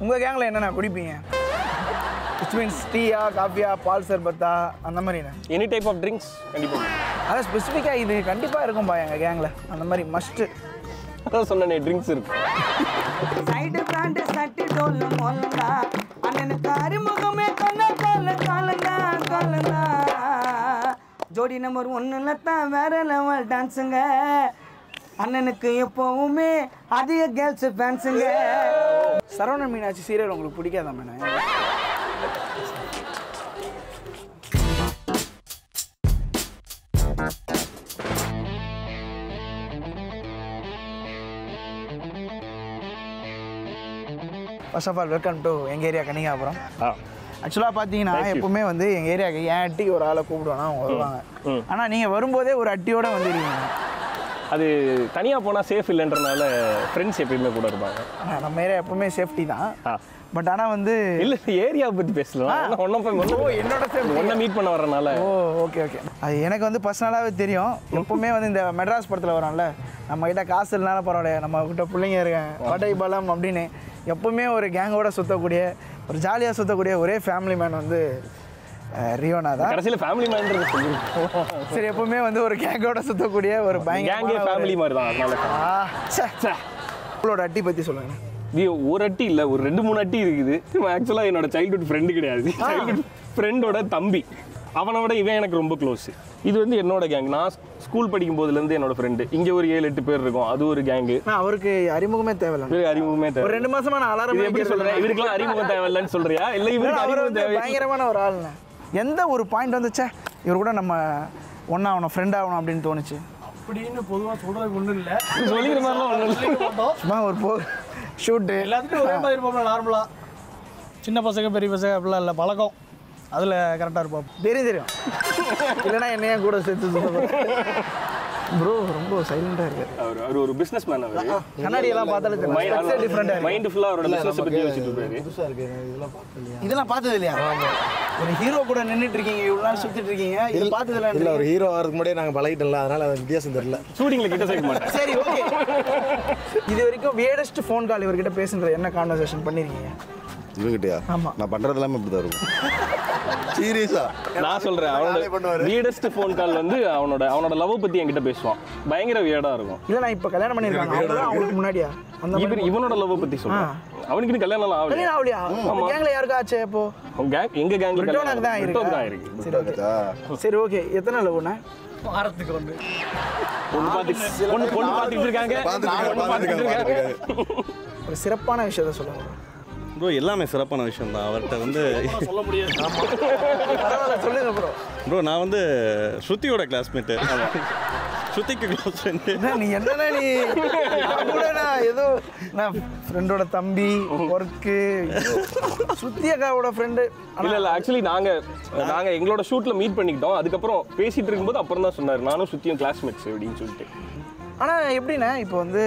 உங்கள் கேங்கில் என்னென்ன குடிப்பீங்க it's means டீயா காஃபியா பால் சர்பத்தா அந்த மாதிரிண்ணே எனி டைப் ஆஃப் ட்ரிங்க்ஸ் கண்டிப்பாக அதான் ஸ்பெசிஃபிக்காக இது கண்டிப்பாக இருக்கும்பா எங்கள் கேங்கில் அந்த மாதிரி மஸ்ட்டு அதான் சொன்னேனே ட்ரிங்க்ஸ் இருக்கு சைடு பிராண்டு சட்டி டோல் மொல்லா அண்ணனுக்கு அறிமுகமே கொல்ல கொல்ல கொல்லுங்க கொல்லுங்க ஜோடி நம்பர் ஒன்றுல தான் வேற லெவல் டான்ஸுங்க அண்ணனுக்கு எப்போவுமே அதிக கேர்ள்ஸ் ஃபேன்ஸுங்க சரவண மீனாட்சி சீரியல் உங்களுக்கு பிடிக்காதா madam first of all welcome to எங்கள் ஏரியா கனிகாபுரம் ஆ ஆக்சுவலாக பார்த்தீங்கன்னா எப்பவுமே வந்து எங்கள் ஏரியாவுக்கு என் அட்டிக்கு ஒரு ஆளை கூப்பிடுவோம்னா அவங்க வருவாங்க ஆனால் நீங்கள் வரும்போதே ஒரு அட்டியோட வந்துடுவீங்க அது தனியாக போனால் சேஃப் இல்லைன்றனால ஃப்ரெண்ட்ஸ் எப்பயுமே கூட இருப்பாங்க ஆனா, நம்ம ஏரியா எப்பவுமே சேஃப்டி தான் ஆ பட் ஆனால் வந்து இல்லை ஏரியா பற்றி பேசலாம் ஒன்றும் போய் என்னோட ஒன்றை மீட் பண்ண வரனால ஓ ஓகே ஓகே அது எனக்கு வந்து பர்சனலாகவே தெரியும் எப்பவுமே வந்து இந்த மெட்ராஸ் படத்தில் வரோம்ல நம்ம கிட்ட காசு இல்லைனாலும் பரவாயில்ல நம்ம கிட்ட பிள்ளைங்க இருக்கேன் படை பலம் அப்படின்னு எப்பவுமே ஒரு கேங்கோட சுற்றக்கூடிய ஒரு ஜாலியாக சுற்றக்கூடிய ஒரே ஃபேமிலி மேன் வந்து அஹ், ரியோனா தான் கடைசியில் ஃபேமிலி மேன்றது சொல்லி சரி எப்பவுமே வந்து ஒரு கேங்கோட சுற்றக்கூடிய ஒரு கேங்கே பயங்கர ஃபேமிலி மாதிரி தான் அதனால உங்களோட அட்டி பற்றி சொல்லுங்க இது ஒரு அட்டி இல்லை ஒரு ரெண்டு மூணு அட்டி இருக்குது ஆக்சுவலாக என்னோட சைல்ட்ஹுட் ஃப்ரெண்டு கிடையாது சைல்ட்ஹுட் ஃப்ரெண்டோட தம்பி அவனை விட இவன் எனக்கு ரொம்ப க்ளோஸ் இது வந்து என்னோட கேங் நான் ஸ்கூல் படிக்கும் போதுலேருந்து என்னோட ஃப்ரெண்டு இங்கே ஒரு ஏழு எட்டு பேர் இருக்கும் அது ஒரு கேங்கு நான் அவருக்கு அறிமுகமே தேவையில்லை இது அறிமுகமே ஒரு தேவை ரெண்டு மாசமா நான் அலாரம் இது எப்படி சொல்றேன் இவருக்குலாம் அறிமுகம் தேவையில்லைன்னு சொல்றியா இல்லை இவருக்கு அவர் அறிமுகம் வந்து தேவை பயங்கரமான ஒரு ஆளுங்க எந்த ஒரு பாயிண்ட் வந்துச்சே இவர் கூட நம்ம ஒன்னாகணும் ஃப்ரெண்ட் ஆகணும் அப்படின்னு தோணுச்சு அப்படின்னு பொதுவாக சொல்றதுக்கு ஒன்றும் இல்லை சொல்லிக்கிற மாதிரிலாம் ஒன்றும் இல்லை சும்மா ஒரு போ ஷூட்டு எல்லாத்துக்கும் ஒரே மாதிரி இருப்போம்ல நார்மலாக சின்ன பசங்க பெரிய பசங்க அப்படிலாம் இல்லை பழக்கம் அதில் கரெக்டாக இருப்போம் தெரியும் தெரியும் இல்லைன்னா என்னைய கூட சேர்த்து ப்ரோ ரொம்ப சைலண்டாக இருக்கு அவர் அவர் ஒரு பிஸ்னஸ் மேன் அவர் கண்ணாடியெல்லாம் பார்த்தாலே தெரியும் டிஃப்ரெண்டாக இருக்கு மைண்ட் ஃபுல்லாக அவரோட பிஸ்னஸ் பற்றி யோசிச்சுட்டு இருப்பாரு புதுசாக இருக்கு இதெல்லாம் பார்க்கலையா இதெல்லாம் பார்த்தது இல்லையா ஒரு ஹீரோ கூட நின்றுட்டு இருக்கீங்க இவ்வளோ நாள் சுற்றிட்டு இருக்கீங்க இது பார்த்ததுல இல்ல ஒரு ஹீரோ ஆகிறதுக்கு முன்னாடியே நாங்க பழகிட்டோம்ல அதனால அது வித்தியாசம் தெரியல ஷூட்டிங்கில் கிட்ட சேர்க்க மாட்டேன் சரி ஓகே இது வரைக்கும் வியடஸ்ட் ஃபோன் கால் இவர்கிட்ட பேசுறது என்ன கான்வர்சேஷன் பண்ணிருக்கீங்க இவங்கிட்டயா ஆமா. நான் பண்றது எல்லாமே இப்படிதான் இருக்கும் சீரியஸா நான் சொல்றேன் நானே அவனோட பண்ணுவாரு. வீடஸ்ட் ஃபோன் கால் வந்து அவனோட அவனோட லவ் பத்தி என்கிட்ட பேசுவான் பயங்கர வியடா இருக்கும் இல்ல நான் இப்போ கல்யாணம் பண்ணிருக்காங்க அவங்க அவங்களுக்கு முன்னாடியா அந்த மாதிரி இவன் இவனோட லவ் பத்தி சொல்றான் அவனுக்கு இன்னும் கல்யாணம் எல்லாம் ஆகல கல்யாணம் ஆகலையா கேங்ல யாருக்கா ஆச்சு இப்போ அவன் gang எங்க கேங்ல ரிட்டோனுக்கு தான் ரிட்டோனுக்கு தான் இருக்கு இருக்கு சரி ஓகே சரி ஓகே எத்தனை லவ்னா வாரத்துக்கு வந்து பொண்ணு பார்த்து பொண்ணு பொண்ணு பார்த்துட்டு இருக்காங்க பொண்ணு பார்த்துட்டு இருக்காங்க ஒரு சிறப்பான விஷயத்த சொல்லுங்க ப்ரோ எல்லாமே சிறப்பான விஷயம் தான் அவர்கிட்ட வந்து சொல்ல முடியாது பரவாயில்ல சொல்லுங்க ப்ரோ ப்ரோ நான் வந்து ஸ்ருதியோட கிளாஸ்மேட்டு ஸ்ருதிக்கு க்ளோஸ் ஃப்ரெண்டு என்ன நீ என்னன்னா நீ நான் கூட நான் ஏதோ நான் ஃப்ரெண்டோட தம்பி ஒர்க்கு சுத்தியக்காவோட ஃப்ரெண்டு இல்ல இல்ல ஆக்சுவலி நாங்க நாங்க எங்களோட ஷூட்ல மீட் பண்ணிக்கிட்டோம் அதுக்கப்புறம் பேசிட்டு இருக்கும்போது அப்புறம் தான் சொன்னாரு நானும் சுத்தியும் கிளாஸ்மேட்ஸ் அப்படின்னு சொல்லிட்டு ஆனா எப்படின்னா இப்போ வந்து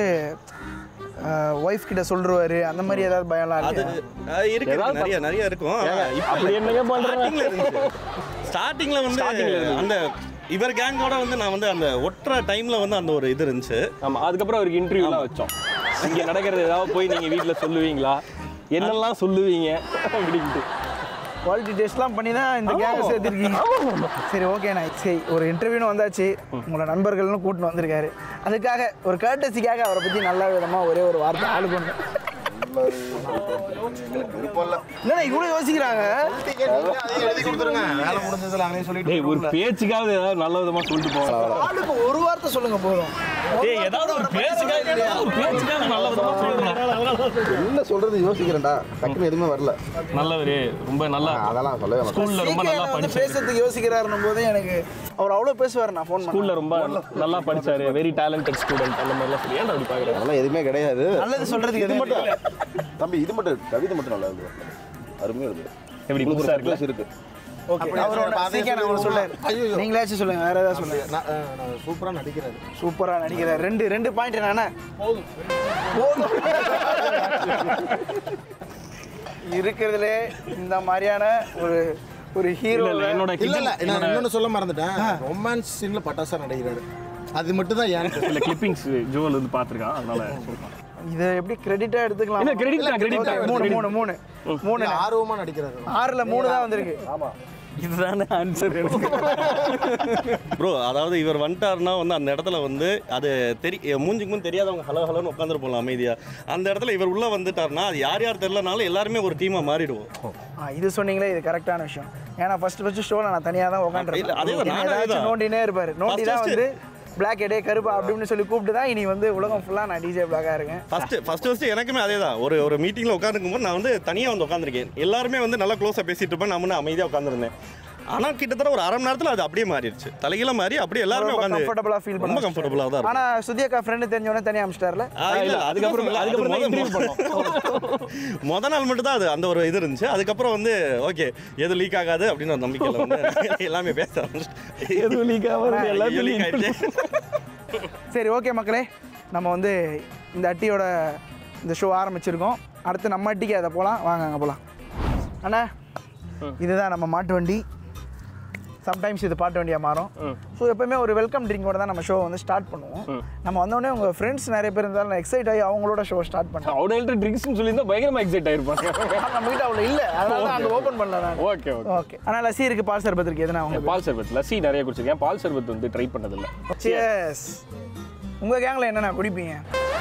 ஒய்ஃப் கிட்ட சொல்றாரு அந்த மாதிரி ஏதாவது பயம்லாம் அது இருக்கு அஹ், இருக்கு ஏதாவது நிறைய நிறைய இருக்கும் இப்போ அப்படி என்னங்க பண்றேன் ஸ்டார்டிங்ல இருந்துச்சு ஸ்டார்டிங்ல வந்து Startingல இருந்துச்சு. அந்த இவர் கேங்கோட வந்து நான் வந்து அந்த ஒட்டுற டைம்ல வந்து அந்த ஒரு இது இருந்துச்சு ஆமா அதுக்கப்புறம் அவருக்கு இன்டர்வியூலாம் வச்சோம் இங்க நடக்கிறது ஏதாவது போய் நீங்க வீட்ல சொல்லுவீங்களா என்னெல்லாம் சொல்லுவீங்க அப்படின்ட்டு குவாலிட்டி டெஸ்ட்லாம் பண்ணி தான் இந்த கேங்கை சேர்த்துருக்கீங்க சரி ஓகேண்ணா சரி ஒரு இன்டர்வியூன்னு வந்தாச்சு உங்களோட நண்பர்கள்னு கூட்டின்னு வந்திருக்காரு அதுக்காக ஒரு கர்டசிக்காக அவரை பற்றி நல்ல விதமாக ஒரே ஒரு வார்த்தை ஆளுக்கு ஒன்று இல்லைண்ணா இவ்வளோ யோசிக்கிறாங்க எழுதி கொடுத்துருங்க வேலை முடிஞ்சதுல நாங்களே சொல்லிட்டு டேய் ஒரு பேச்சுக்காவது ஏதாவது நல்ல விதமா சொல்லிட்டு போகலாம் ஆளுக்கு ஒரு வார்த்தை சொல்லுங்க போதும் டேய் ஏதாவது ஒரு பேச்சுக்காக ஏதாவது ஒரு பேச்சுக்காக நல்ல விதமா சொல்றேன் என்ன சொல்றது யோசிக்கிறேன்டா டக்குன்னு எதுவுமே வரல நல்லவரு ரொம்ப நல்லா அதெல்லாம் சொல்லவே மாட்டேன் ஸ்கூல்ல ரொம்ப நல்லா வந்து படிச்சாரு பேசுறதுக்கு யோசிக்கிறாருன்னும் போது எனக்கு அவர் அவ்வளோ பேசுவார் நான் ஃபோன் ஸ்கூல்ல ரொம்ப நல்லா படிச்சாரு வெரி டேலண்டட் ஸ்டூடெண்ட் அந்த மாதிரிலாம் சொல்லி ஏன்டா அப்படி பாக்குறேன் அதெல்லாம் எதுவுமே கிடையாது நல்லது சொல்றதுக்கு இது எதுவும் மட்டும் தம்பி இது மட்டும் கவிதை மட்டும் நல்லா இருக்கு அருமையா இருக்கு எப்படி உங்களுக்கு புதுசா ஒரு இருக்குல்ல? class இருக்கு ஓகே அவரோட சீக்கிரம் அவர் சொல்லாரு நீங்களாச்சும் சொல்லுங்க வேற ஏதாவது சொல்லுங்க நான் சூப்பரா நடிக்கிறாரு சூப்பரா நடிக்கிறார் ரெண்டு ரெண்டு பாயிண்ட் என்னன்னா போதும் இருக்கிறதுல இந்த மாதிரியான ஒரு ஒரு ஹீரோ இல்ல இல்ல என்னோட இல்ல இல்ல clipping- நான் இன்னொன்னு சொல்ல மறந்துட்டேன் ரொமான்ஸ் சீன்ல பட்டாசா நடிக்கிறாரு அது மட்டும் தான் ஏன் இல்ல கிளிப்பிங்ஸ் ஜோல் வந்து பாத்துருக்கான் அதனால சொல்றேன் இதை எப்படி கிரெடிட்டாக எடுத்துக்கலாம் இல்ல கிரெடிட் தான் கிரெடிட் தான் மூணு மூணு மூணு மூணு ஆர்வமா நடிக்கிறாரு ஆறில் மூணு தான் வந்திருக்கு இதுதானே ஆன்சர் ப்ரோ அதாவது இவர் வந்துட்டாருன்னா வந்து அந்த இடத்துல வந்து அது தெரி மூஞ்சிக்கும் தெரியாதவங்க ஹலோ ஹலோன்னு உட்காந்துட்டு போகலாம் அமைதியாக அந்த இடத்துல இவர் உள்ளே வந்துட்டாருன்னா அது யார் யார் தெரிலனாலும் எல்லாருமே ஒரு டீமாக மாறிடுவோம் ஆ இது சொன்னீங்களே இது கரெக்டான விஷயம் ஏன்னா ஃபர்ஸ்ட் ஃபர்ஸ்ட் ஷோவில் நான் தனியாக தான் இல்ல, அதே தான், உட்காந்துருக்கேன் நானும் ஏதாச்சும் அதேதான். நோண்டினே இருப்பார் நோண்டி First தான் first. வந்து பிளாக் ஹெடே கருப்பா அப்படின்னு சொல்லி கூப்பிட்டு தான் இனி வந்து உலகம் ஃபுல்லாக நான் டிஜே பிளாக்காக இருக்கேன் ஃபஸ்ட்டு ஃபஸ்ட்டு ஃபஸ்ட்டு எனக்குமே அதே தான் ஒரு ஒரு மீட்டிங்கில் உட்காந்துருக்கும் போது நான் வந்து தனியாக வந்து உட்காந்துருக்கேன் எல்லாருமே வந்து நல்லா க்ளோஸாக பேசிட்டு இருப்பேன் நான் முன்ன அமைதியாக உட்காந்துருந்தேன் ஆனால் கிட்டத்தட்ட ஒரு அரை மணி நேரத்தில் அது அப்படியே மாறிடுச்சு தலைகீழ மாறி அப்படியே எல்லாருமே ரொம்ப உட்காந்து கம்ஃபர்டபுளாக ஃபீல் ரொம்ப கம்ஃபர்டபுளாக தான் இருக்கும் ஆனால் சுதியக்கா ஃப்ரெண்டு தெரிஞ்சவொடனே தனியாக அமிச்சிட்டார்ல ஆ, இல்ல, அதுக்கப்புறம் அதுக்கப்புறம் அதுக்கப்புறம் தான் அது interview முத- முத நாள் மட்டும் தான் அது அந்த ஒரு இது இருந்துச்சு அதுக்கப்புறம் வந்து ஓகே எது லீக் ஆகாது அப்படின்னு ஒரு நம்பிக்கையில் வந்து எல்லாமே பேச ஆரம்பிச்சிட்டேன். எதுவும் leak ஆகாது, ஐயோ, எல்லாத்தையும் leak leak ஆயிடுச்சு. சரி ஓகே மக்களே நம்ம வந்து இந்த அட்டியோட இந்த ஷோ ஆரம்பிச்சிருக்கோம் அடுத்து நம்ம அட்டிக்கு அதை போகலாம் வாங்க அங்கே போகலாம் அண்ணா இதுதான் நம்ம மாட்டு வண்டி சம்டைம்ஸ் இது பாட்டு வண்டியாக மாறும் ஸோ எப்பவுமே ஒரு வெல்கம் ட்ரிங்கோட தான் நம்ம ஷோ வந்து ஸ்டார்ட் பண்ணுவோம் நம்ம வந்தோடனே உங்கள் ஃப்ரெண்ட்ஸ் நிறைய பேர் இருந்தாலும் நான் எக்ஸைட் ஆகி அவங்களோட ஷோ ஸ்டார்ட் பண்ணேன் அவனுங்கள்ட்ட ட்ரிங்க்ஸ்னு சொல்லியிருந்தா பயங்கரமா எக்ஸைட் ஆயிருப்பாங்க நம்ம கிட்ட அவ்வளோ இல்லை அதனால தான் அங்கே ஓப்பன் பண்ணல நான் ஓகே ஓகே ஓகே ஆனால் லசி இருக்கு பால் சர்பத் இருக்கு எதுனா அவங்க பால் சர்பத் லஸ்ஸி நிறைய குடிச்சிருக்கேன் பால் சர்பத் வந்து ட்ரை பண்ணதில்ல சியர்ஸ் உங்கள் கேங்கில் என்னென்ன குடிப்பீங்க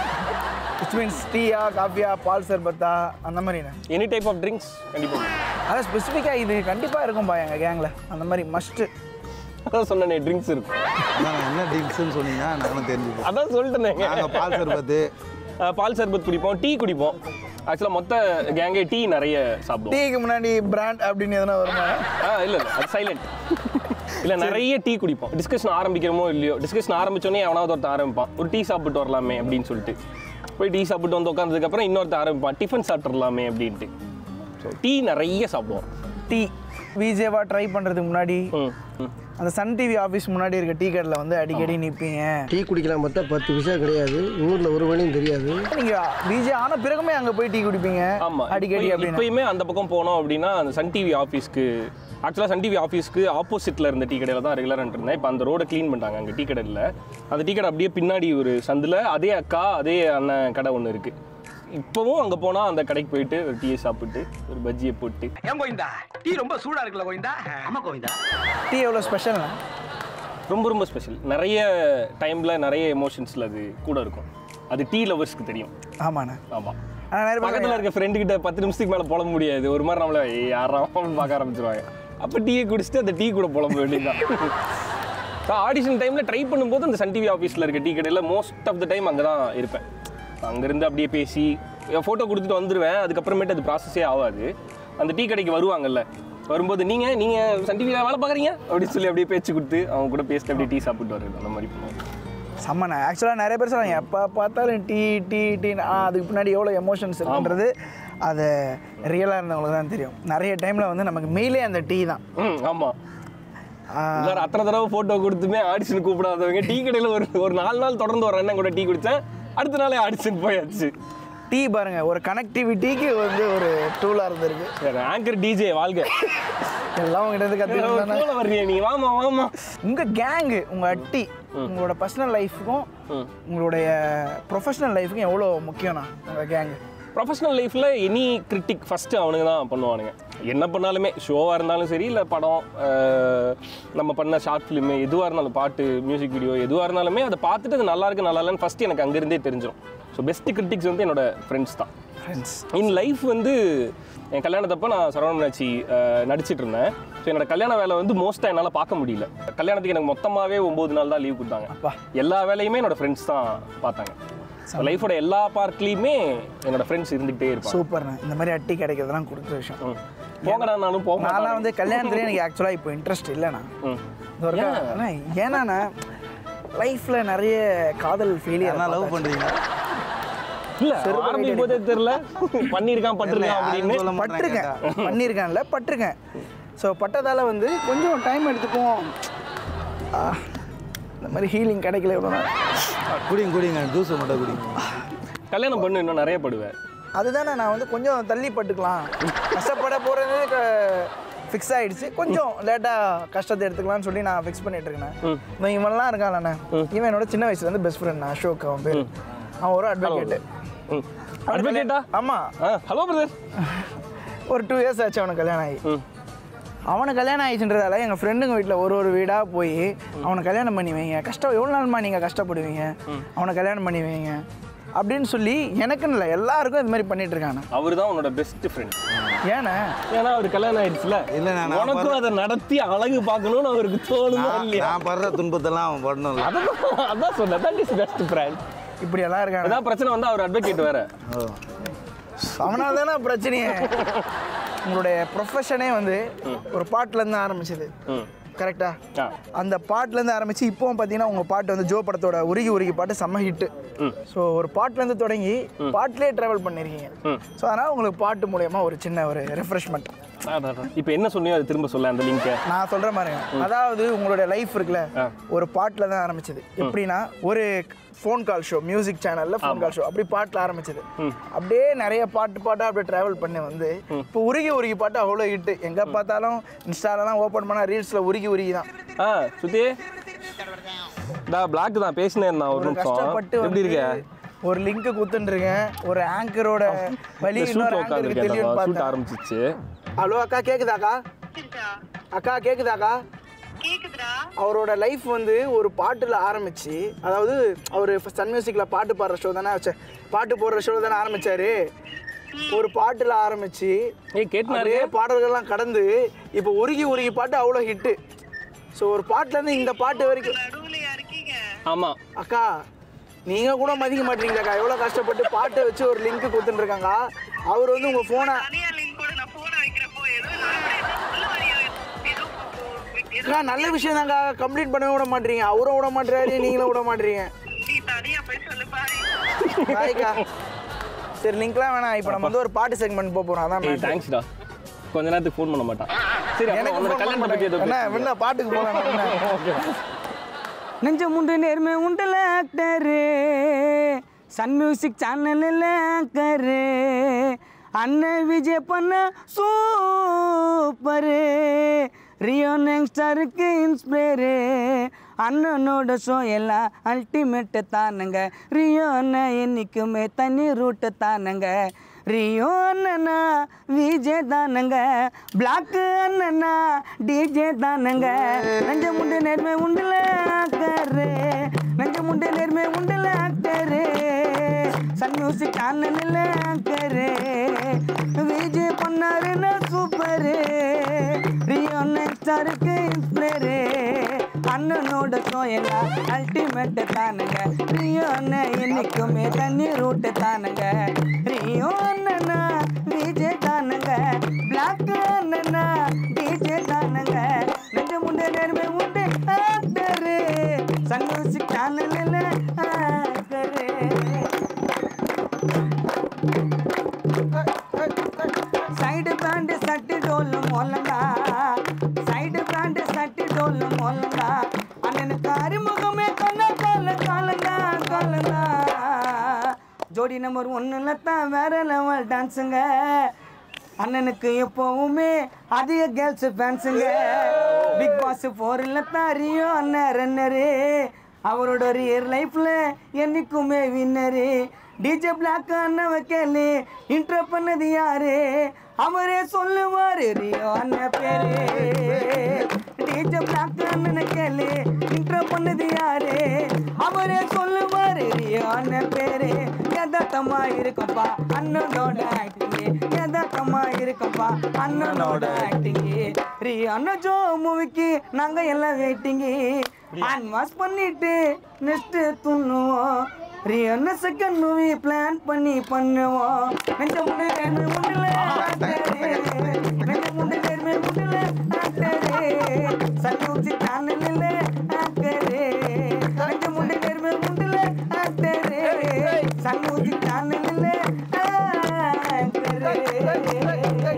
இட்ஸ் மீன்ஸ் டீயா காஃபியா பால் சர்பத்தா அந்த மாதிரிண்ணே எனி டைப் ஆஃப் ட்ரிங்க்ஸ் கண்டிப்பாக அதான் ஸ்பெசிஃபிக்காக இது கண்டிப்பாக இருக்கும்பா எங்கள் கேங்கில் அந்த மாதிரி மஸ்ட்டு அதான் சொன்னேனே ட்ரிங்க்ஸ் இருக்கும் நாங்கள் என்ன ட்ரிங்க்ஸ்னு சொன்னீங்கன்னா நாங்களும் தெரிஞ்சுப்போம் அதான் சொல்லிட்டேனேங்க நாங்கள் பால் சர்பத்து அஹ் பால் சர்பத் குடிப்போம் டீ குடிப்போம் ஆக்சுவலாக மொத்த கேங்கே டீ நிறைய சாப்பிடுவோம் டீக்கு முன்னாடி பிராண்ட் அப்படின்னு எதனா வருமா ஆ இல்லை இல்லை அது சைலண்ட் இல்லை நிறைய டீ குடிப்போம் டிஸ்கஷன் ஆரம்பிக்கிறோமோ இல்லையோ டிஸ்கஷன் ஆரம்பிச்சோன்னே எவனாவது ஒருத்தன் ஆரம்பிப்பான் ஒரு டீ சாப்பிட்டு வரலாமே அப்படின்னு சொல்லிட்டு போய் டீ சாப்பிட்டு வந்து உட்காந்ததுக்கப்புறம் இன்னொருத்தன் ஆரம்பிப்பான் டிஃபன் சாப்பிட்றலாமே அப்படின்ட்டு ஸோ டீ நிறைய சாப்பிடுவோம் டீ விஜேவா ட்ரை பண்ணுறதுக்கு முன்னாடி ம் ம் அந்த சன் டிவி ஆஃபீஸ் முன்னாடி இருக்க டீ கடையில் வந்து அடிக்கடி நிற்பீங்க டீ குடிக்கலாம் பார்த்தா பத்து பைசா கிடையாது ஊரில் ஒரு மணியும் தெரியாது நீங்கள் விஜே ஆன பிறகுமே அங்கே போய் டீ குடிப்பீங்க ஆமா அடிக்கடி இப்ப- அப்படின்னு இப்பயுமே அந்த பக்கம் போனோம் அப்படின்னா அந்த சன் டிவி ஆஃபீஸ்க்கு ஆக்சுவலாக சன் டிவி ஆஃபீஸ்க்கு ஆப்போசிட்டில் இருந்த டீ கடையில் தான் ரெகுலராக இருந்தேன் இப்போ அந்த ரோடை க்ளீன் பண்ணிட்டாங்க அங்கே டீ கடையில் அந்த டீ கடை அப்படியே பின்னாடி ஒரு சந்தில் அதே அக்கா அதே அண்ணன் கடை ஒன்று இருக்குது இப்போவும் அங்கே போனால் அந்த கடைக்கு போயிட்டு ஒரு டீயை சாப்பிட்டு ஒரு பஜ்ஜியை போட்டு ஏன் கோவிந்தா டீ ரொம்ப சூடா இருக்குல்ல கோவிந்தா ஆமா கோவிந்தா டீ எவ்வளோ ஸ்பெஷல்னா ரொம்ப ரொம்ப ஸ்பெஷல் நிறைய டைமில் நிறைய எமோஷன்ஸில் அது கூட இருக்கும் அது டீ லவர்ஸ்க்கு தெரியும் ஆமாண்ணே ஆமாம் ஆனால் நிறைய பக்கத்தில் பேர் இருக்க ஃப்ரெண்டு கிட்ட பத்து நிமிஷத்துக்கு மேலே புலம்ப முடியாது ஒரு மாதிரி நம்மள யாராவது பார்க்க ஆரம்பிச்சிருவாங்க அப்போ டீயை குடிச்சிட்டு அந்த டீ கூட புலம்ப வேண்டியதுதான் ஆடிஷன் டைமில் ட்ரை பண்ணும்போது அந்த சன் டிவி ஆஃபீஸில் இருக்க டீ கடையில் மோஸ்ட் ஆஃப் த டைம் அங்கே தான் இருப்பேன் அங்கேருந்து அப்படியே பேசி ஃபோட்டோ கொடுத்துட்டு வந்துடுவேன் அதுக்கப்புறமேட்டு அது ப்ராசஸே ஆகாது அந்த டீ கடைக்கு வருவாங்கல்ல வரும்போது நீங்கள் நீங்கள் சன் டிவியில் வேலை பார்க்குறீங்க அப்படின்னு சொல்லி அப்படியே பேச்சு கொடுத்து அவங்க கூட பேசிட்டு அப்படியே டீ சாப்பிட்டு வர்றது அந்த மாதிரி பண்ணுவோம் செம்மண்ணே ஆக்சுவலாக நிறைய பேர் சொல்லுவாங்க எப்போ பார்த்தாலும் டீ டீ டீன்னு ஆ அதுக்கு பின்னாடி எவ்வளோ எமோஷன்ஸ் இருக்குன்றது அது ரியலாக இருந்தவங்களுக்கு தான் தெரியும் நிறைய டைமில் வந்து நமக்கு மெயிலே அந்த டீ தான் ம் ஆமாம் எல்லாரும் அத்தனை தடவை ஃபோட்டோ கொடுத்துமே ஆடிஷன் கூப்பிடாதவங்க டீ கடையில் ஒரு ஒரு நாலு நாள் தொடர்ந்து ஒரு அண்ணன் கூட டீ குடித்தேன் அடுத்த நாளே ஆடிஷன் போயாச்சு டீ பாருங்க ஒரு கனெக்டிவிட்டிக்கு வந்து ஒரு டூலாக இருந்திருக்கு சரி ஆங்கர் டிஜே வாழ்க எல்லாம் உங்ககிட்ட இருந்து கற்றுக்கிட்டு போல வர்றிய நீ வாமா வாமா உங்கள் கேங்கு உங்கள் அட்டி உங்களோட பர்சனல் லைஃபுக்கும் உங்களுடைய ப்ரொஃபஷனல் லைஃபுக்கும் எவ்வளோ முக்கியம்ண்ணா உங்கள் கேங்கு ப்ரொஃபஷனல் லைஃப்பில் எனி கிரிட்டிக் ஃபஸ்ட்டு அவனுங்க தான் பண்ணுவானுங்க என்ன பண்ணாலுமே ஷோவாக இருந்தாலும் சரி இல்லை படம் அஹ், நம்ம பண்ண ஷார்ட் ஃபிலிமு எதுவாக இருந்தாலும் பாட்டு மியூசிக் வீடியோ எதுவாக இருந்தாலுமே அதை பார்த்துட்டு அது நல்லா இருக்கு நல்லா இல்லைன்னு ஃபஸ்ட்டு எனக்கு அங்கேருந்தே தெரிஞ்சிடும் ஸோ பெஸ்ட் கிரிட்டிக்ஸ் வந்து என்னோட ஃப்ரெண்ட்ஸ் தான் ஃப்ரெண்ட்ஸ் இன் லைஃப் வந்து என் கல்யாணத்தப்போ நான் சரவண மீனாட்சி அஹ், நடிச்சிட்டு இருந்தேன் ஸோ என்னோட கல்யாண வேலை வந்து மோஸ்ட்டாக என்னால் பார்க்க முடியல கல்யாணத்துக்கு எனக்கு மொத்தமாகவே ஒம்பது நாள் தான் லீவ் கொடுத்தாங்க அப்பா. எல்லா வேலையுமே என்னோட ஃப்ரெண்ட்ஸ் தான் பார்த்தாங்க லைஃபோட எல்லா பார்ட்லேயுமே என்னோட ஃப்ரெண்ட்ஸ் இருந்துகிட்டே இருப்பாங்க சூப்பர்ண்ணா இந்த மாதிரி அட்டி கிடைக்கிறதுலாம் கொடுக்குற விஷயம் ம். போங்கடா நானும் போக நான்லாம் மாட்டேன் வந்து கல்யாணத்துலேயே எனக்கு ஆக்சுவலாக இப்போ இன்ட்ரெஸ்ட் இல்லைண்ணா ம். இது ஒரு அண்ணா ஏன்னாண்ணா லைஃப்பில் நிறைய காதல் ஃபெயிலியர் என்ன லவ் பண்ணுறீங்க இல்ல ஆரம்பிக்கும் போதே தெரியல பண்ணியிருக்கான் பட்டிருக்கான் அப்படின்னு சொல்ல பட்டிருக்கேன் மாட்டேன் பண்ணியிருக்கேன்ல பட்டிருக்கேன் ஸோ பட்டதால் வந்து கொஞ்சம் டைம் எடுத்துக்குவோம் ஆ, இந்த மாதிரி ஹீலிங் கிடைக்கல இவ்வளோ நாள் குடிங்க குடிங்க ஜூஸ் மட்டும் குடிங்க கல்யாணம் பண்ணு இன்னும் நிறைய படுவேன் அதுதானே நான் வந்து கொஞ்சம் தள்ளி பட்டுக்கலாம் கஷ்டப்பட போகிறது ஃபிக்ஸ் ஆயிடுச்சு கொஞ்சம் லேட்டாக கஷ்டத்தை எடுத்துக்கலாம்னு சொல்லி நான் ஃபிக்ஸ் பண்ணிட்டு இருக்கேன் இவன் இவன்லாம் இருக்கான்லண்ணே இவன் என்னோட சின்ன வயசுலேருந்து பெஸ்ட் ஃப்ரெண்ட் அசோக் அவன் பேர் அவன் ஒரு அட்வொகேட்டு அட்வொகேட்டா ஆமாம் ஹலோ பிரதர் ஒரு டூ இயர்ஸ் ஆச்சு அவனுக்கு கல்யாணம் ஆகி ம் அவனுக்கு கல்யாணம் ஆயிடுச்சுன்றதால எங்கள் ஃப்ரெண்டுங்க வீட்டில் ஒரு ஒரு வீடாக போய் அவனை கல்யாணம் பண்ணி வைங்க கஷ்டம் எவ்வளோ நாள்மா நீங்கள் கஷ்டப்படுவீங்க அவனை கல்யாணம் பண்ணி வைங்க அப்படின்னு சொல்லி எனக்குன்னு இல்லை எல்லாருக்கும் இது மாதிரி பண்ணிட்டு இருக்காங்க அவர் தான் உன்னோட பெஸ்ட் ஃப்ரெண்ட் ஏன்னா ஏன்னா அவர் கல்யாணம் ஆயிடுச்சுல இல்ல, நான் உனக்கும் அதை நடத்தி அழகு பார்க்கணும்னு அவருக்கு தோணுமா நான் இல்லையா நான் படுற துன்பத்தெல்லாம் அவன் படணும் அதான் அதான் சொன்னேன் தட் இஸ் பெஸ்ட் ஃப்ரெண்ட் இப்படி எல்லாம் இருக்காங்க அதான் பிரச்சனை வந்து அவர் அட்வொகேட் வேற அவனால தானே பிரச்சனையே உங்களுடைய ப்ரொஃபஷனே வந்து ஒரு பாட்டுலேருந்து ஆரம்பிச்சது ம் கரெக்டா ஆ அந்த பாட்டுலேருந்து ஆரம்பிச்சு இப்போவும் பார்த்தீங்கன்னா உங்கள் பாட்டு வந்து ஜோ படத்தோட உருகி உருகி பாட்டு செம்ம ஹிட்டு ஸோ ஒரு பாட்டுலேருந்து தொடங்கி பாட்டிலே ட்ராவல் பண்ணியிருக்கீங்க ஸோ அதனால் உங்களுக்கு பாட்டு மூலயமா ஒரு சின்ன ஒரு ரெஃப்ரெஷ்மெண்ட் இப்போ என்ன சொன்னியோ அதை திரும்ப சொல்ல அந்த லிங்கை நான் சொல்கிற மாதிரிங்க அதாவது உங்களுடைய லைஃப் இருக்குல்ல ஒரு பாட்டில் தான் ஆரம்பிச்சது எப்படின்னா ஒரு ஃபோன் கால் ஷோ மியூசிக் சேனலில் ஃபோன் கால் ஷோ அப்படி பாட்டில் ஆரம்பிச்சது அப்படியே நிறைய பாட்டு பாட்டாக அப்படியே ட்ராவல் பண்ணி வந்து இப்போ உருகி உருகி பாட்டு அவ்வளோ ஹிட்டு எங்கே பார்த்தாலும் இன்ஸ்டாலலாம் ஓப்பன் பண்ணால் ரீல்ஸில் உருகி உருகி தான் ஆ சுத்தி டா பிளாக் தான் பேசினேன் நான் ஒரு ஒரு நிமிஷம் கஷ்டப்பட்டு எப்படி வந்து இருக்க ஒரு லிங்க் குத்துட்டுருக்கேன் ஒரு ஆங்கரோட வழி இந்த இன்னொரு ஷூட் ஆங்கருக்கு உட்காந்துருக்கேன் தெரியும் ஷூட் பார்த்தேன் ஆரம்பிச்சிச்சு ஹலோ அக்கா கேக்குதாக்கா அக்கா கேக்குதாக்கா அவரோட லைஃப் வந்து ஒரு பாட்டுல ஆரம்பிச்சு அதாவது அவர் சன் மியூசிக்ல பாட்டு பாடுற ஷோ தானே ச்சே, பாட்டு போடுற ஷோ தானே ஆரம்பிச்சாரு ஒரு பாட்டுல ஆரம்பிச்சு ஏய் கேட்டுனாரு நிறைய பாடல்கள்லாம் கடந்து இப்போ உருகி உருகி பாட்டு அவ்வளோ ஹிட்டு ஸோ ஒரு பாட்டுல இருந்து இந்த பாட்டு வரைக்கும் ஆமா அக்கா நீங்க கூட மதிக்க மாட்டீங்களாக்கா எவ்வளோ கஷ்டப்பட்டு பாட்டை வச்சு ஒரு லிங்க் கொடுத்துட்டுருக்காங்க அவர் வந்து உங்க போனை அக்கா நல்ல விஷயம் தாங்க கம்ப்ளீட் பண்ண விட மாட்டீங்க அவரும் விட மாட்டேறாரு நீங்களும் விட மாட்டீங்க பாய்க்கா சரி லிங்க்லாம் வேணாம் இப்போ நம்ம வந்து ஒரு பாட்டு செக்மெண்ட் போக போறோம் அதான் ஏய் matter. தேங்க்ஸ்டா கொஞ்ச நேரத்துக்கு ஃபோன் பண்ண மாட்டான் சரி அப்புறம் எனக்கு உன்னோட phone பண்ண கல்யாணத்தை பத்தி ஏதோ மாட்டாங்க. என்ன என்ன பாட்டுக்கு போகலாம் நெஞ்சம் உண்டு நேர்மை உண்டுல ஆக்டரு சன் மியூசிக் சேனலில் ஆக்கரு அண்ணன் விஜய் பண்ண சூப்பரு ரியோ யங்ஸ்டருக்கு இன்ஸ்பயரு அண்ணனோட ஷோ எல்லாம் அல்டிமேட்டு தானுங்க ரியோ அண்ணன் என்றைக்குமே தனி ரூட்டு தானுங்க ரியோ அண்ணனா விஜய் தானுங்க பிளாக் அண்ணனா டிஜே தானுங்க நஞ்ச முண்டு நேர்மை உண்டுல ஆக்கரு நஞ்ச முண்டு நேர்மை உண்டுல ஆக்கரு சன் மியூசிக் சேனலில் ஆக்கரு விஜய் பண்ணாருன்னா சூப்பரு ரியோ நெக்ஸ்டருக்கு இன்ஸ்பிரரு அண்ணனோட சோயெல்லாம் அல்டிமேட் தானுங்க ரியோ அண்ணன் என்னைக்குமே தண்ணி ரூட்டு தானுங்க ரியோ அண்ணனா விஜய் தானுங்க பிளாக் அண்ணனா டிஜே தானுங்க நெஞ்ச முண்டே நேர்மை உண்டு ஆக்டரு சன் மியூசிக் சேனலில் ஆக்டரு சைடு பேண்ட் சட்டு டோல் மொல்லங்கா சைடு பேண்ட் சட்டு டோல் மொல்லங்கா அண்ணனுக்கு அறிமுகமே கொண்ட கால காலங்கா காலங்கா ஜோடி நம்பர் ஒன்னுல தான் வேற லெவல் டான்ஸுங்க அண்ணனுக்கு எப்பவுமே அதிக கேர்ள்ஸ் ஃபேன்ஸுங்க பிக் பாஸ் ஃபோரில் தான் ரியோ அண்ணன் ரன்னரு அவரோட ரியர் லைஃப்ல என்னைக்குமே வின்னரு டிஜே பிளாக் அண்ணன் வைக்கல இன்ட்ரோ பண்ணது யாரு அவரே சொல்லுவாரு ரியோ அண்ணன் பேரு டிஜே பிளாக் அண்ணனை கேளு இன்ட்ரோ பண்ணது யாரு அவரே சொல்லுவாரு ரியோ அண்ணன் பேரு யதார்த்தமா இருக்கும்பா அண்ணனோட ஆக்டிங் யதார்த்தமா இருக்கும்பா அண்ணனோட ஆக்டிங் ரியோ அண்ணன் ஜோ மூவிக்கு நாங்க எல்லாம் வெயிட்டிங் ஹேண்ட் வாஷ் பண்ணிட்டு நெக்ஸ்ட் துண்ணுவோம் ரியோ செகண்ட் மூவி பிளான் பண்ணி பண்ணுவோம் நெஞ்ச முண்டு நேர்மை முண்டுல ஆக்டரே நெஞ்ச முண்டு நேர்மை முண்டுல ஆக்டரே சன்யூசி சேனலில் ஆக்டரே நெஞ்ச முண்டு நேர்மை முண்டுல ஆக்டரே சன்யூசி சேனலில் ஆக்டரே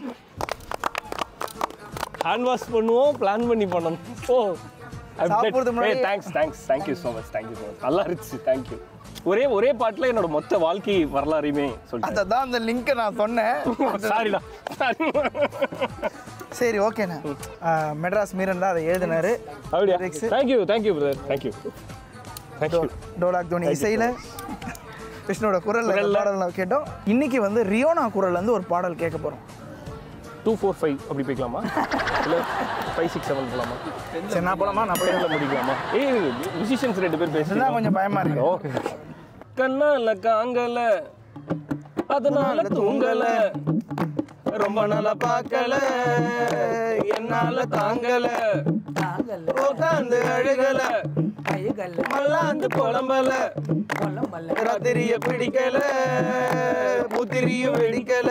ஹேண்ட் வாஷ் பண்ணுவோம் பிளான் பண்ணி பண்ணணும் ஓ சாப்பிடுறதுக்கு முன்னாடி- thanks thanks thank you so much thank you so much நல்லா இருந்துச்சு தேங்க்யூ ஒரே ஒரே பாட்டில் என்னோட மொத்த வாழ்க்கை வரலாறையுமே சொல்லிட்டேன் அதான் அந்த லிங்க்கை நான் சொன்னேன் சாரிடா சாரி சரி ஓகேண்ணா ஆஹ், மெட்ராஸ் மீரன் தான் அதை எழுதினாரு அப்படியா Lyrics. Thank you thank you brother thank you thank you டோலாக் தோனி இசையில் விஷ்ணுவோட குரல்ல இந்த பாடல் நான் கேட்டோம் இன்னைக்கு வந்து ரியோனா குரல்ல இருந்து ஒரு பாடல் கேட்க போறோம் டூ ஃபோர் ஃபைவ் அப்படி போய்க்கலாமா இல்லை ஃபைவ் சிக்ஸ் செவன் போகலாமா சரி நான் போலாமா நான் போய் டென்னில் முடிக்கலாமா ஏய் மியூசிஷியன்ஸ் ரெண்டு பேர் பேசுறீங்க இதுதான் கொஞ்சம் பயமா இருக்கு ஓகே கண்ணால காங்கல அதனால தூங்கல ரொம்ப நாளா பார்க்கல என்னால தாங்கல உட்காந்து அழுகல மல்லாந்து புலம்பல ராத்திரிய பிடிக்கல புத்திரியும் வெடிக்கல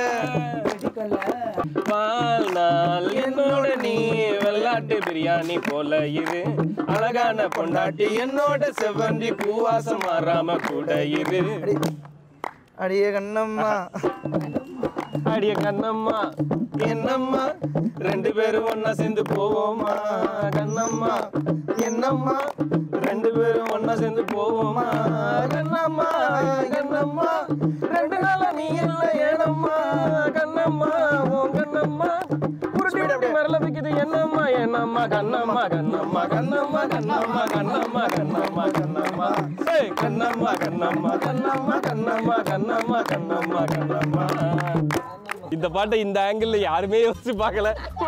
வாழ்நாள் என்னோட நீ வெள்ளாட்டு பிரியாணி போல இரு அழகான பொண்டாட்டி என்னோட செவ்வந்தி பூவாசம் மாறாம கூட இரு அடியே கண்ணம்மா அடிய கண்ணம்மா என்னம்மா ரெண்டு பேரும் ஒண்ணா சேர்ந்து போவோமா கண்ணம்மா என்னம்மா ரெண்டு பேரும் ஒண்ணா சேர்ந்து போவோமா கண்ணம்மா கண்ணம்மா ரெண்டு நாளா நீ இல்ல ஏனம்மா கண்ணம்மா உன் கண்ணம்மா உருட்டி உருட்டி மிரள வைக்குது என்னம்மா என்னம்மா கண்ணம்மா கண்ணம்மா கண்ணம்மா கண்ணம்மா கண்ணம்மா கண்ணம்மா கண்ணம்மா ஏய் கண்ணம்மா கண்ணம்மா கண்ணம்மா கண்ணம்மா கண்ணம்மா கண்ணம்மா கண்ணம்மா இந்த பாட்டை இந்த ஆங்கிள் யாருமே யோசிச்சு பார்க்கல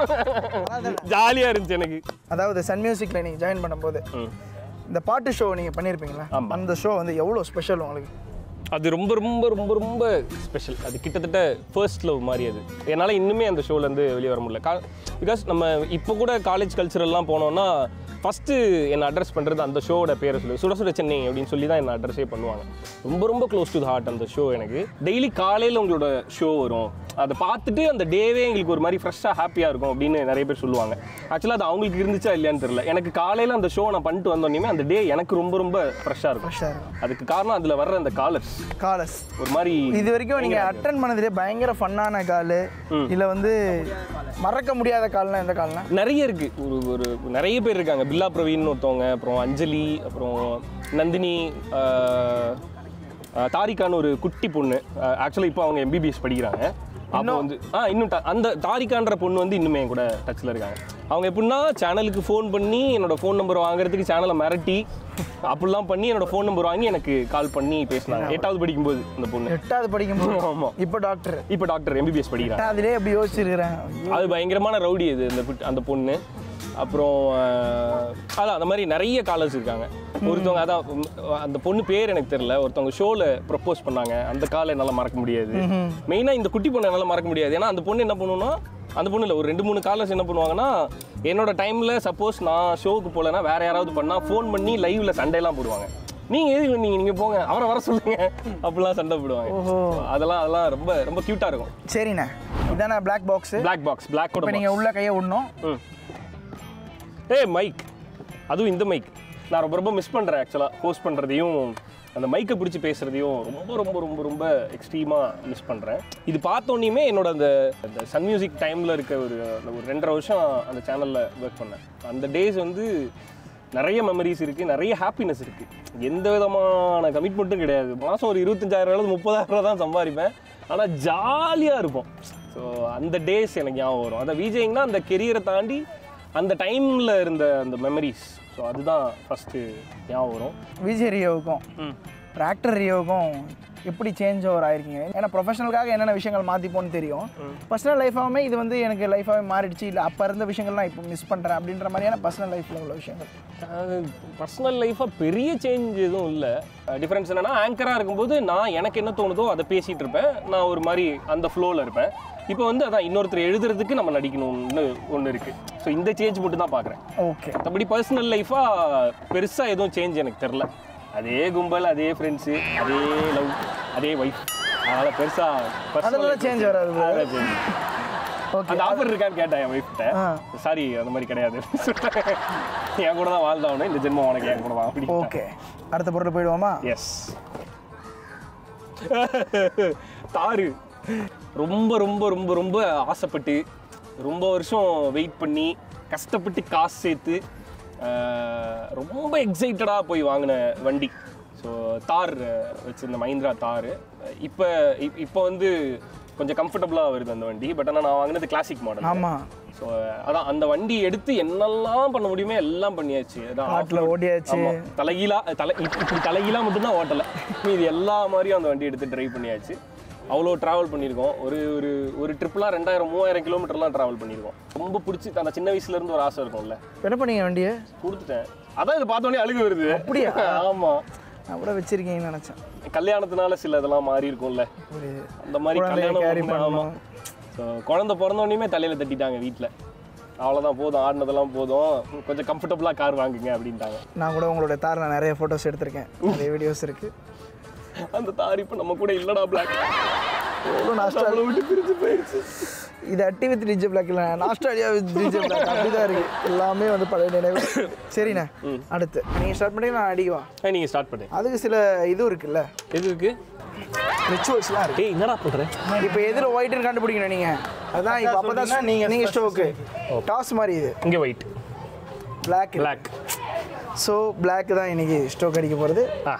ஜாலியா இருந்துச்சு எனக்கு அதாவது சன் மியூசிக்ல நீங்க ஜாயின் பண்ணும்போது இந்த பாட்டு ஷோ நீங்க பண்ணியிருப்பீங்களா அந்த ஷோ வந்து எவ்வளோ ஸ்பெஷல் உங்களுக்கு அது ரொம்ப ரொம்ப ரொம்ப ரொம்ப ஸ்பெஷல் அது கிட்டத்தட்ட ஃபர்ஸ்ட் லவ் மாதிரி அது என்னால் இன்னுமே அந்த ஷோலேருந்து வெளியே வர முடியல கா பிகாஸ் நம்ம இப்போ கூட காலேஜ் கல்ச்சரெல்லாம் போனோம்னா ஃபஸ்ட்டு என்னை அட்ரஸ் பண்ணுறது அந்த ஷோவோட பேரை சொல்லி சுட சுட சென்னை அப்படின்னு சொல்லி தான் என்னை அட்ரஸே பண்ணுவாங்க ரொம்ப ரொம்ப க்ளோஸ் டு த ஹார்ட் அந்த ஷோ எனக்கு டெய்லி காலையில் உங்களோட ஷோ வரும் அதை பார்த்துட்டு அந்த டேவே எங்களுக்கு ஒரு மாதிரி ஃப்ரெஷ்ஷாக ஹாப்பியாக இருக்கும் அப்படின்னு நிறைய பேர் சொல்லுவாங்க ஆக்சுவலாக அது அவங்களுக்கு இருந்துச்சா இல்லையான்னு தெரியல எனக்கு காலையில் அந்த ஷோ நான் பண்ணிட்டு வந்தோடனே அந்த டே எனக்கு ரொம்ப ரொம்ப ஃப்ரெஷ்ஷாக இருக்கும் ஃப்ரெஷ்ஷாக இருக்கும் அதுக்கு காரணம் அதில் வர்ற அந்த காலர்ஸ் காலஸ் ஒரு மாதிரி இது வரைக்கும் நீங்க அட்டன் பண்ணதுலேயே பயங்கர ஃபன்னான கால் இல்ல வந்து மறக்க முடியாத கால்னா எந்த கால்னா நிறைய இருக்கு ஒரு ஒரு நிறைய பேர் இருக்காங்க பில்லா பிரவீன் ஒருத்தவங்க அப்புறம் அஞ்சலி அப்புறம் நந்தினி ஆஹ், ஆஹ், தாரிகான்னு ஒரு குட்டி பொண்ணு ஆக்சுவலாக இப்போ அவங்க எம்பிபிஎஸ் படிக்கிறாங்க அப்போ வந்து ஆ இன்னும் ட- அந்த தாரிகான்ற பொண்ணு வந்து இன்னுமே என் கூட டச்சில் இருக்காங்க அவங்க எப்படின்னா சேனலுக்கு ஃபோன் பண்ணி என்னோட ஃபோன் நம்பர் வாங்குறதுக்கு சேனலை மிரட்டி அப்படிலாம் பண்ணி என்னோட ஃபோன் நம்பர் வாங்கி எனக்கு கால் பண்ணி பேசினாங்க எட்டாவது படிக்கும்போது அந்த பொண்ணு எட்டாவது படிக்கும்போது ஆமா இப்போ டாக்டர் இப்போ டாக்டர் எம்பிபிஎஸ் படிக்கிறாங்க எட்டாவதுலேயே எப்படி யோசிச்சிருக்கிறேன் அது பயங்கரமான ரவுடி அது அந்த குட்- அந்த பொண்ணு அப்புறம் அஹ், அதான் அந்த மாதிரி நிறைய காலர்ஸ் இருக்காங்க ஒருத்தவங்க அதான் உம், அந்த பொண்ணு பேர் எனக்கு தெரியல ஒருத்தவங்க ஷோவில் ப்ரப்போஸ் பண்ணாங்க அந்த காலை என்னால் மறக்க முடியாது மெயினாக இந்த குட்டி பொண்ணை என்னால் மறக்க முடியாது ஏன்னா அந்த பொண்ணு என்ன பண்ணுன்னா அந்த பொண்ணு இல்லை ஒரு ரெண்டு மூணு காலர்ஸ் என்ன பண்ணுவாங்கன்னா என்னோட டைமில் சப்போஸ் நான் ஷோவுக்கு போகலன்னா வேற யாராவது பண்ணால் ஃபோன் பண்ணி லைவ்ல சண்டைலாம் போடுவாங்க நீங்க எதுக்கு நீங்க நீங்க போங்க அவரை வர சொல்லுங்க அப்படிலாம் சண்டை போடுவாங்க அதெல்லாம் அதெல்லாம் ரொம்ப ரொம்ப கியூட்டா இருக்கும் சரிண்ணே இதானே black box black box black கூட இப்போ நீங்கள் உள்ள கையை விடணும் ம் ஏய் மைக் அதுவும் இந்த மைக் நான் ரொம்ப ரொம்ப மிஸ் பண்ணுறேன் ஆக்சுவலாக ஹோஸ்ட் பண்ணுறதையும் அந்த மைக்கை பிடிச்சி பேசுகிறதையும் ரொம்ப ரொம்ப ரொம்ப ரொம்ப எக்ஸ்ட்ரீமாக மிஸ் பண்ணுறேன் இது பார்த்தோன்னே என்னோட அந்த அந்த சன் மியூசிக் டைமில் இருக்க ஒரு அந்த ஒரு ரெண்டரை வருஷம் அந்த சேனலில் ஒர்க் பண்ணேன் அந்த டேஸ் வந்து நிறைய மெமரிஸ் இருக்குது நிறைய ஹாப்பினஸ் இருக்குது எந்த விதமான கமிட்மெண்ட்டும் கிடையாது மாதம் ஒரு இருபத்தஞ்சாயிரம் அல்லது முப்பதாயிரம் ரூபா தான் சம்பாதிப்பேன் ஆனால் ஜாலியாக இருப்போம் ஸோ அந்த டேஸ் எனக்கு ஞாபகம் வரும் அந்த விஜய்னா அந்த கெரியரை தாண்டி அந்த டைமில் இருந்த அந்த மெமரிஸ் ஸோ அதுதான் ஃபஸ்ட்டு ஞாபகம் வரும் விஜய் ரியோவுக்கும் ஒரு ஆக்டர் ரியோவுக்கும் எப்படி சேஞ்ச் ஓவர் ஆயிருக்கீங்க ஏன்னா ப்ரொஃபஷனலுக்காக என்னென்ன விஷயங்கள் மாற்றிப்போன்னு தெரியும் பர்சனல் லைஃபாகவே இது வந்து எனக்கு லைஃபாகவே மாறிடுச்சு இல்லை அப்போ இருந்த விஷயங்கள்லாம் இப்போ மிஸ் பண்ணுறேன் அப்படின்ற மாதிரியான பர்சனல் லைஃப்பில் உள்ள விஷயங்கள் பர்சனல் லைஃபாக பெரிய சேஞ்ச் எதுவும் இல்லை டிஃப்ரென்ஸ் என்னன்னா ஆங்கராக இருக்கும்போது நான் எனக்கு என்ன தோணுதோ அதை பேசிகிட்டு இருப்பேன் நான் ஒரு மாதிரி அந்த ஃப்ளோவில் இருப்பேன் இப்போ வந்து அதான் இன்னொருத்தர் எழுதுறதுக்கு நம்ம நடிக்கணும்னு ஒன்று இருக்குது ஸோ இந்த சேஞ்ச் மட்டும் தான் பார்க்குறேன் ஓகே மற்றபடி பர்சனல் லைஃபாக பெருசாக எதுவும் சேஞ்ச் எனக்கு தெரில அதே கும்பல் அதே ஃப்ரெண்ட்ஸு அதே லவ் அதே ஒய்ஃப் அதனால் பெருசாக அதெல்லாம் சேஞ்ச் வராது bro. ஓகே அந்த ஆஃபர் இருக்கான்னு கேட்டேன் என் ஒய்ஃப்ட்ட ஆ. சாரி அந்த மாதிரி கிடையாது என் கூட தான் வாழ்ந்தாவணும் இந்த ஜென்மம் உனக்கு என் கூட வா அப்படி ஓகே அடுத்த பொருள் போயிடுவோமா எஸ் தாரு ரொம்ப ரொம்ப ரொம்ப ரொம்ப ஆசைப்பட்டு ரொம்ப வருஷம் வெயிட் பண்ணி கஷ்டப்பட்டு காசு சேர்த்து ஆஹ், ரொம்ப எக்ஸைட்டடாக போய் வாங்கின வண்டி ஸோ தார் வச்சிருந்த மஹிந்திரா தார் இப்போ இப்போ வந்து கொஞ்சம் கம்ஃபர்டபுளாக வருது அந்த வண்டி பட் ஆனால் நான் வாங்கினது கிளாசிக் மாடல் ஆமாம் ஸோ அதான் அந்த வண்டி எடுத்து என்னெல்லாம் பண்ண முடியுமே எல்லாம் பண்ணியாச்சு அதான் காட்டில் off-road. ஓடியாச்சு ஆமா. தலைகீழா தலை இப்ப- இப்படி தலைகீழா மட்டும்தான் ஓட்டலை மீதி எல்லா மாதிரியும் அந்த வண்டி எடுத்து டிரைவ் பண்ணியாச்சு அவ்வளோ ட்ராவல் பண்ணியிருக்கோம் ஒரு ஒரு ஒரு ட்ரிப்லாம் ரெண்டாயிரம் மூவாயிரம் கிலோமீட்டர்லாம் ட்ராவல் பண்ணியிருக்கோம் ரொம்ப பிடிச்சி அந்த சின்ன வயசுல இருந்து ஒரு ஆசை இருக்கும்ல என்ன பண்ணீங்க வண்டியை கொடுத்துட்டேன் அதான் இது பார்த்தோன்னே அழுகு வருது அப்படியா? ஆமாம் நான் கூட வச்சிருக்கீங்கன்னு நினச்சேன் கல்யாணத்தினால சில இதெல்லாம் மாறி இருக்கும்ல ஒரு அந்த மாதிரி குழந்தைய கல்யாணம் carry பண்ண- ஆமா பண்ணணும். ஸோ குழந்தை பிறந்தோடனே தலையில் தட்டிட்டாங்க வீட்டில் அவ்வளோதான் போதும் ஆடினதெல்லாம் போதும் கொஞ்சம் கம்ஃபர்டபுளாக கார் வாங்குங்க அப்படின்ட்டாங்க நான் கூட உங்களோட தாரில் நிறைய ஃபோட்டோஸ் எடுத்திருக்கேன் நிறைய வீடியோஸ் இருக்கு அந்த தார் இப்போ நம்ம கூட இல்லடா பிளாக் எவ்வளோ நாஸ்டா விட்டு பிரிஞ்சு போயிடுச்சு இது அட்டி வித் டிஜே பிளாக் இல்லை நாஸ்டாலியா வித் டிஜே பிளாக் அப்படிதான் இருக்கு எல்லாமே வந்து பழைய நினைவு சரிண்ணே அடுத்து நீங்கள் ஸ்டார்ட் பண்ணி நான் அடிக்குவா நீங்கள் ஸ்டார்ட் பண்ணு அதுக்கு சில இது இருக்குல்ல எது இருக்கு ரிச்சுவல்ஸ்லாம் இருக்கு ஏய் என்னடா பண்ணுறேன் இப்போ எதில் ஒயிட்னு கண்டுபிடிக்கணும் நீங்கள் அதான் இப்போ அப்போ தான் நீங்கள் ஸ்டோக்கு டாஸ் மாதிரி இது இங்கே white black black so black தான் இன்னைக்கு ஸ்டோக் அடிக்க போகிறது ஆ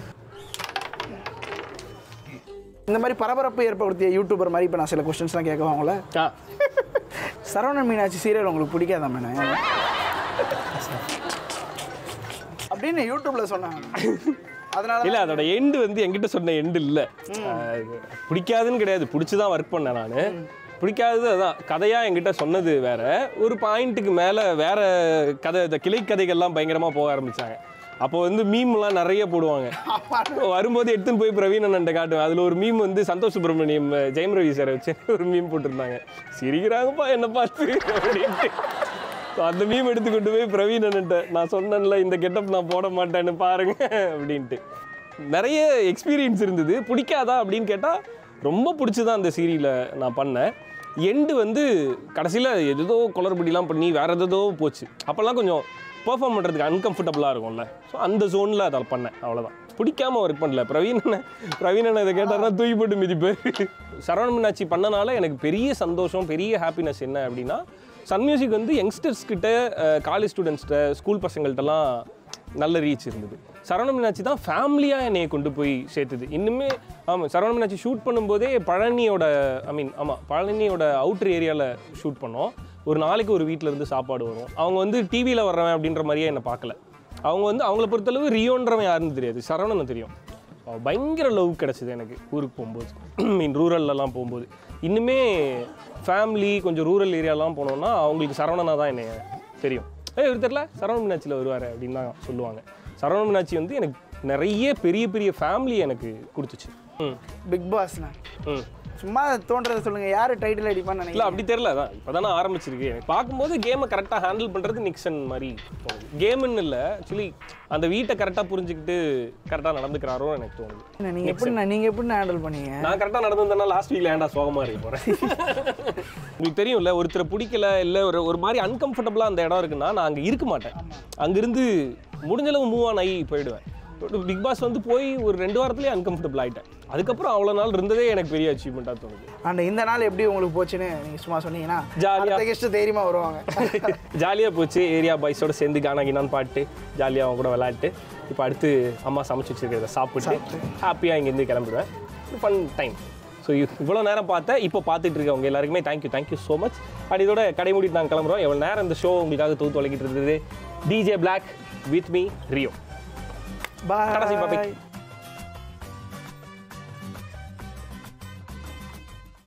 இந்த மாதிரி பரபரப்பு ஏற்படுத்திய யூடியூபர் மாதிரி இப்போ நான் சில கொஸ்டின்ஸ்லாம் கேட்கவா உங்களை ஆ சரவணன் மீனாட்சி சீரியல் உங்களுக்கு பிடிக்காதா மேடம் அப்படின்னு யூடியூப்ல சொன்னாங்க அதனால இல்லை அதோட எண்டு வந்து என்கிட்ட சொன்ன எண்டு இல்லை பிடிக்காதுன்னு கிடையாது பிடிச்சி தான் ஒர்க் பண்ணேன் நான் பிடிக்காதது அதான் கதையாக என்கிட்ட சொன்னது வேற ஒரு பாயிண்ட்டுக்கு மேலே வேற கதை இந்த கிளை கதைகள்லாம் பயங்கரமாக போக ஆரம்பிச்சாங்க அப்போ வந்து மீம்லாம் நிறைய போடுவாங்க வரும்போது எடுத்துன்னு போய் பிரவீன் அண்ணன்ட்ட காட்டுவேன் அதில் ஒரு மீம் வந்து சந்தோஷ் சுப்ரமணியம் ஜெயம் ரவி சாரை வச்சு ஒரு மீம் போட்டிருந்தாங்க சிரிக்கிறாங்கப்பா என்ன பார்த்து அப்படின்ட்டு So, அந்த மீம் எடுத்து கொண்டு போய் பிரவீன் அண்ணன்ட்ட நான் சொன்னேன்ல இந்த கெட்டப் நான் போட மாட்டேன்னு பாருங்க அப்படின்ட்டு நிறைய எக்ஸ்பீரியன்ஸ் இருந்தது பிடிக்காதா அப்படின்னு கேட்டால் ரொம்ப பிடிச்சதான் அந்த சீரியலை நான் பண்ணேன் எண்டு வந்து கடைசியில் எதோ குளறுபடிலாம் பண்ணி வேற எதோ போச்சு அப்போல்லாம் கொஞ்சம் பெர்ஃபார்ம் பண்ணுறதுக்கு அன்கம்ஃபர்டபுளாக இருக்கும்ல ஸோ அந்த ஜோனில் அதை பண்ணேன் அவ்வளோதான் பிடிக்காம ஒர்க் பண்ணல பிரவீன் அண்ணன் பிரவீன் அண்ணன் இதை கேட்டார்னா தூக்கி போட்டு மிதிப்பார் சரவண மீனாட்சி பண்ணனால எனக்கு பெரிய சந்தோஷம் பெரிய ஹாப்பினஸ் என்ன அப்படின்னா சன் மியூசிக் வந்து யங்ஸ்டர்ஸ் கிட்ட காலேஜ் ஸ்டூடெண்ட்ஸ்கிட்ட ஸ்கூல் பசங்கள்ட்டலாம் நல்ல ரீச் இருந்தது சரவண மீனாட்சி தான் ஃபேமிலியாக என்னைய கொண்டு போய் சேர்த்துது இன்னுமே ஆமாம் சரவண மீனாட்சி ஷூட் பண்ணும்போதே பழனியோட ஐ மீன் ஆமாம் பழனியோட அவுட்டர் ஏரியாவில் ஷூட் பண்ணோம் ஒரு நாளைக்கு ஒரு வீட்டில் இருந்து சாப்பாடு வரும் அவங்க வந்து டிவியில் வர்றவன் அப்படின்ற மாதிரியே என்னை பார்க்கல அவங்க வந்து அவங்கள பொறுத்தளவு ரியோன்றவன் யாருன்னு தெரியாது சரவணனை தெரியும் அவ பயங்கர லவ் கிடச்சிது எனக்கு ஊருக்கு போகும்போது மீன் ரூரல்லலாம் போகும்போது இன்னுமே ஃபேமிலி கொஞ்சம் ரூரல் ஏரியாலாம் போனோம்னா அவங்களுக்கு சரவணனா தான் என்னை தெரியும் ஏய் இவர் தெரியல சரவண மீனாட்சியில் வருவார் அப்படின்னு தான் சொல்லுவாங்க சரவண மீனாட்சி வந்து எனக்கு நிறைய பெரிய பெரிய ஃபேமிலி எனக்கு கொடுத்துச்சு ம் பிக் பாஸ்ண்ணா ம் சும்மா தோன்றதை சொல்லுங்க யாரு டைட்டில் அடிப்பான்னு இல்லை நினைக்கிறேன் அப்படி தெரியல அதான் இப்போ தானே ஆரம்பிச்சிருக்கு எனக்கு பார்க்கும்போது கேமை கரெக்டாக ஹேண்டில் பண்ணுறது நிக்சன் மாதிரி தோணுது கேமுன்னு இல்லை ஆக்சுவலி அந்த வீட்டை கரெக்டாக புரிஞ்சுக்கிட்டு கரெக்டாக நடந்துக்கிறாரோ எனக்கு தோணுது நீங்க எப்படி நீங்க எப்படி ஹேண்டில் பண்ணீங்க நான் கரெக்டாக நடந்திருந்தேன்னா லாஸ்ட் வீக்ல ஏன்டா சோகமாக இருக்க போகிறேன் உங்களுக்கு தெரியும்ல ஒருத்தரை பிடிக்கல இல்லை ஒரு ஒரு மாதிரி அன்கம்ஃபர்டபுளாக அந்த இடம் இருக்குன்னா நான் அங்கே இருக்க மாட்டேன் அங்கிருந்து முடிஞ்சளவு மூவ் ஆன் ஆகி போயிடுவேன் பிக் பாஸ் வந்து போய் ஒரு ரெண்டு வாரத்துலேயே அன்கம்ஃபர்டபுள் ஆகிட்டேன் அதுக்கப்புறம் அவ்வளோ நாள் இருந்ததே எனக்கு பெரிய அச்சீவ்மெண்ட்டாக தோணுது அண்ட் இந்த நாள் எப்படி உங்களுக்கு போச்சுன்னு நீங்க சும்மா சொன்னீங்கன்னா ஜாலியா. அடுத்த கெஸ்ட் தைரியமா வருவாங்க ஜாலியாக போச்சு ஏரியா பாய்ஸோட சேர்ந்து கானா கினான்னு பாட்டு ஜாலியாக அவங்க கூட விளையாட்டு இப்போ அடுத்து அம்மா சமைச்சு வச்சிருக்கிறத சாப்பிட்டு ஹாப்பியாக இங்கேருந்து கிளம்பிடுவேன் ஃபன் டைம் ஸோ இவ்வளோ நேரம் பார்த்தேன் இப்போ பார்த்துட்டு இருக்கவங்க எல்லாருக்குமே thank you thank you so much and இதோட கடை மூடிட்டு நாங்கள் கிளம்புறோம் எவ்வளோ நேரம் இந்த ஷோ உங்களுக்காக தூத்து வழங்கிட்டு இருந்தது DJ black with me Rio கடைசி பாய் பாப்பி